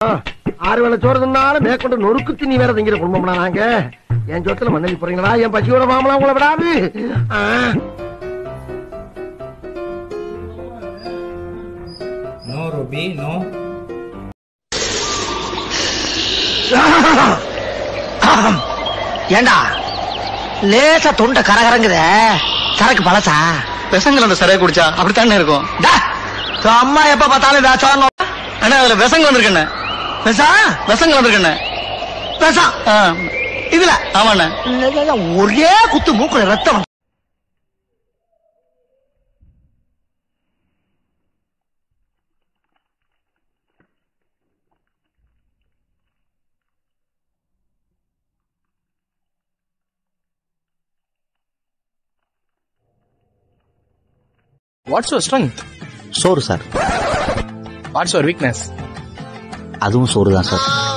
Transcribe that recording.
ஆறு வேளை சோறு தின்னாலும் மேற்கொண்டு நொறுக்கு தின்னி வேற திங்கிற குடும்பம்னா நாங்க என் சொத்துல மண்ணலி போறீங்களா என் பசியோட மாமலாம் உங்களை விடாது ஆ. நோ ரூபி நோ ஏண்டா லேசா தொண்டை கரகரங்குத சரக்கு பழசா விஷங்கள் அந்த சரியா குடிச்சா அப்படித்தானே இருக்கும் டா, உன் அம்மா எப்ப பார்த்தாலும் வேசான்னு ஆனா அதுல விஷங்க வந்திருக்கண்ணே வேசா விஷங்க வந்திருக்கண்ணே வேசா ஆ, இதுல ஆமாண்ணே ஒரே குத்து மூக்குல ரத்தம் வாட்ஸ் யுவர் ஸ்ட்ரெங்க் சோறு சார் வாட்ஸ் யுவர் வீக்னஸ் அதுவும் சோறு தான் சார்